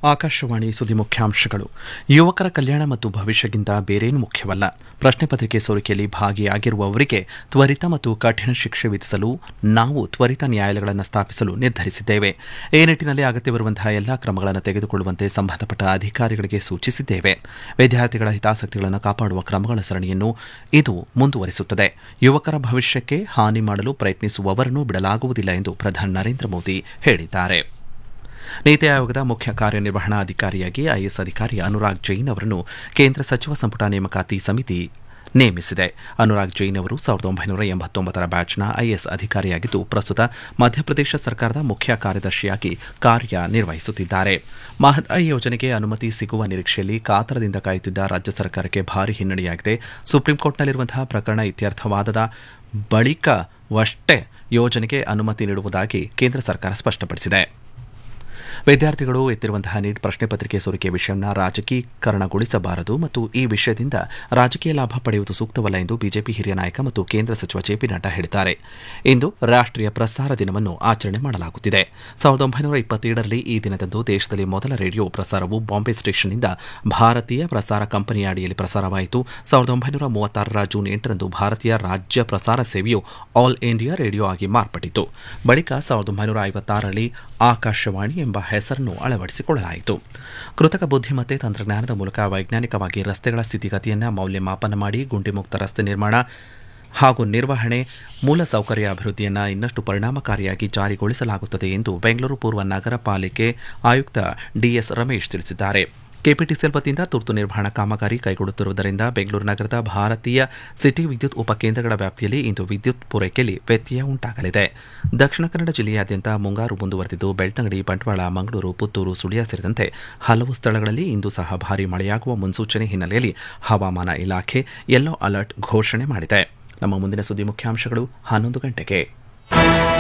ಆಕಾಶವಾಣಿ ಸುದ್ದಿ ಮುಖ್ಯಾಂಶಗಳು ಯುವಕರ ಕಲ್ಯಾಣ ಮತ್ತು ಭವಿಷ್ಯಕ್ಕಿಂತ ಬೇರೇನು ಮುಖ್ಯವಲ್ಲ ಪ್ರಶ್ನೆ ಪತ್ರಿಕೆ ಸೋರಿಕೆಯಲ್ಲಿ ಭಾಗಿಯಾಗಿರುವವರಿಗೆ ತ್ವರಿತ ಮತ್ತು ಕಠಿಣ ಶಿಕ್ಷೆ ವಿಧಿಸಲು ನಾವು ತ್ವರಿತ ನ್ಯಾಯಾಲಯಗಳನ್ನು ಸ್ಥಾಪಿಸಲು ನಿರ್ಧರಿಸಿದ್ದೇವೆ ಈ ನಿಟ್ಟಿನಲ್ಲಿ ಅಗತ್ಯವಿರುವಂತಹ ಎಲ್ಲಾ ಕ್ರಮಗಳನ್ನು ತೆಗೆದುಕೊಳ್ಳುವಂತೆ ಸಂಬಂಧಪಟ್ಟ ಅಧಿಕಾರಿಗಳಿಗೆ ಸೂಚಿಸಿದ್ದೇವೆ ವಿದ್ಯಾರ್ಥಿಗಳ ಹಿತಾಸಕ್ತಿಗಳನ್ನು ಕಾಪಾಡುವ ಕ್ರಮಗಳ ಸರಣಿಯನ್ನು ಇದು ಮುಂದುವರಿಸುತ್ತದೆ ಯುವಕರ ಭವಿಷ್ಯಕ್ಕೆ ಹಾನಿ ಮಾಡಲು ಪ್ರಯತ್ನಿಸುವವರನ್ನು ಬಿಡಲಾಗುವುದಿಲ್ಲ ಎಂದು ಪ್ರಧಾನಿ ನರೇಂದ್ರ ಮೋದಿ ಹೇಳಿದ್ದಾರೆ ನೀತಿ ಆಯೋಗದ ಮುಖ್ಯ ಕಾರ್ಯನಿರ್ವಹಣಾಧಿಕಾರಿಯಾಗಿ ಐಎಸ್ ಅಧಿಕಾರಿ ಅನುರಾಗ್ ಜೈನ್ ಅವರನ್ನು ಕೇಂದ್ರ ಸಚಿವ ಸಂಪುಟ ನೇಮಕಾತಿ ಸಮಿತಿ ನೇಮಿಸಿದೆ ಅನುರಾಗ್ ಜೈನ್ ಅವರು ಸಾವಿರದ ಒಂಬೈನೂರ ಎಂಬತ್ತೊಂಬತ್ತರ ಬ್ಯಾಚ್ನ ಐಎಸ್ ಅಧಿಕಾರಿಯಾಗಿದ್ದು ಪ್ರಸ್ತುತ ಮಧ್ಯಪ್ರದೇಶ ಸರ್ಕಾರದ ಮುಖ್ಯ ಕಾರ್ಯದರ್ಶಿಯಾಗಿ ಕಾರ್ಯನಿರ್ವಹಿಸುತ್ತಿದ್ದಾರೆ ಮಹದಾಯಿ ಯೋಜನೆಗೆ ಅನುಮತಿ ಸಿಗುವ ನಿರೀಕ್ಷೆಯಲ್ಲಿ ಕಾತರದಿಂದ ಕಾಯುತ್ತಿದ್ದ ರಾಜ್ಯ ಸರ್ಕಾರಕ್ಕೆ ಭಾರಿ ಹಿನ್ನಡೆಯಾಗಿದೆ ಸುಪ್ರೀಂಕೋರ್ಟ್ನಲ್ಲಿರುವಂತಹ ಪ್ರಕರಣ ಇತ್ಯರ್ಥವಾದದ ಬಳಿಕವಷ್ಟೇ ಯೋಜನೆಗೆ ಅನುಮತಿ ನೀಡುವುದಾಗಿ ಕೇಂದ್ರ ಸರ್ಕಾರ ಸ್ಪಷ್ಟಪಡಿಸಿದೆ ವಿದ್ಯಾರ್ಥಿಗಳು ಎತ್ತಿರುವಂತಹ ನೀಟ್ ಪ್ರಶ್ನೆ ಪತ್ರಿಕೆ ಸೋರಿಕೆ ವಿಷಯವನ್ನು ರಾಜಕೀಕರಣಗೊಳಿಸಬಾರದು ಮತ್ತು ಈ ವಿಷಯದಿಂದ ರಾಜಕೀಯ ಲಾಭ ಪಡೆಯುವುದು ಸೂಕ್ತವಲ್ಲ ಎಂದು ಬಿಜೆಪಿ ಹಿರಿಯ ನಾಯಕ ಮತ್ತು ಕೇಂದ್ರ ಸಚಿವ ಜೆಪಿ ನಡ್ಡಾ ಹೇಳಿದ್ದಾರೆ ಇಂದು ರಾಷ್ಟೀಯ ಪ್ರಸಾರ ದಿನವನ್ನು ಆಚರಣೆ ಮಾಡಲಾಗುತ್ತಿದೆ ಸಾವಿರದ ಒಂಬೈನೂರ ಇಪ್ಪತ್ತೇಳರಲ್ಲಿ ಈ ದಿನದಂದು ದೇಶದಲ್ಲಿ ಮೊದಲ ರೇಡಿಯೋ ಪ್ರಸಾರವು ಬಾಂಬೆ ಸ್ಟೇಷನ್ನಿಂದ ಭಾರತೀಯ ಪ್ರಸಾರ ಕಂಪನಿಯ ಅಡಿಯಲ್ಲಿ ಪ್ರಸಾರವಾಯಿತು ಸಾವಿರದ ಒಂಬೈನೂರ ಮೂವತ್ತಾರರ ಜೂನ್ ಎಂಟರಂದು ಭಾರತೀಯ ರಾಜ್ಯ ಪ್ರಸಾರ ಸೇವೆಯು ಆಲ್ ಇಂಡಿಯಾ ರೇಡಿಯೋ ಆಗಿ ಮಾರ್ಪಟ್ಟಿತು ಬಳಿಕ ಸಾವಿರದ ಒಂಬೈನೂರ ಐವತ್ತಾರರಲ್ಲಿ ಆಕಾಶವಾಣಿ ಎಂಬ ಹೆಸರನ್ನು ಅಳವಡಿಸಿಕೊಳ್ಳಲಾಯಿತು ಕೃತಕ ಬುದ್ಧಿಮತ್ತೆ ತಂತ್ರಜ್ಞಾನದ ಮೂಲಕ ವೈಜ್ಞಾನಿಕವಾಗಿ ರಸ್ತೆಗಳ ಸ್ಥಿತಿಗತಿಯನ್ನು ಮೌಲ್ಯಮಾಪನ ಮಾಡಿ ಗುಂಡಿಮುಕ್ತ ರಸ್ತೆ ನಿರ್ಮಾಣ ಹಾಗೂ ನಿರ್ವಹಣೆ ಮೂಲಸೌಕರ್ಯ ಅಭಿವೃದ್ಧಿಯನ್ನು ಇನ್ನಷ್ಟು ಪರಿಣಾಮಕಾರಿಯಾಗಿ ಜಾರಿಗೊಳಿಸಲಾಗುತ್ತದೆ ಎಂದು ಬೆಂಗಳೂರು ಪೂರ್ವ ನಗರ ಪಾಲಿಕೆ ಆಯುಕ್ತ ಡಿಎಸ್ ರಮೇಶ್ ತಿಳಿಸಿದ್ದಾರೆ ಕೆಪಿಟಿಸಿಎಲ್ ವತಿಯಿಂದ ತುರ್ತು ನಿರ್ವಹಣಾ ಕಾಮಗಾರಿ ಕೈಗೊಳ್ಳುತ್ತಿರುವುದರಿಂದ ಬೆಂಗಳೂರು ನಗರದ ಭಾರತೀಯ ಸಿಟಿ ವಿದ್ಯುತ್ ಉಪಕೇಂದ್ರಗಳ ವ್ಯಾಪ್ತಿಯಲ್ಲಿ ಇಂದು ವಿದ್ಯುತ್ ಪೂರೈಕೆಯಲ್ಲಿ ವ್ಯತ್ಯಯ ಉಂಟಾಗಲಿದೆ ದಕ್ಷಿಣ ಕನ್ನಡ ಜಿಲ್ಲೆಯಾದ್ಯಂತ ಮುಂಗಾರು ಮುಂದುವರೆದಿದ್ದು ಬೆಳ್ತಂಗಡಿ ಬಂಟ್ವಾಳ ಮಂಗಳೂರು ಪುತ್ತೂರು ಸುಳ್ಯ ಸೇರಿದಂತೆ ಹಲವು ಸ್ಥಳಗಳಲ್ಲಿ ಇಂದು ಸಹ ಭಾರೀ ಮಳೆಯಾಗುವ ಮುನ್ಸೂಚನೆ ಹಿನ್ನೆಲೆಯಲ್ಲಿ ಹವಾಮಾನ ಇಲಾಖೆ ಯೆಲ್ಲೋ ಅಲರ್ಟ್ ಘೋಷಣೆ ಮಾಡಿದೆ ನಮ್ಮ ಮುಂದಿನ ಸುದ್ದಿ ಮುಖ್ಯಾಂಶಗಳು ಹನ್ನೊಂದು ಗಂಟೆಗೆ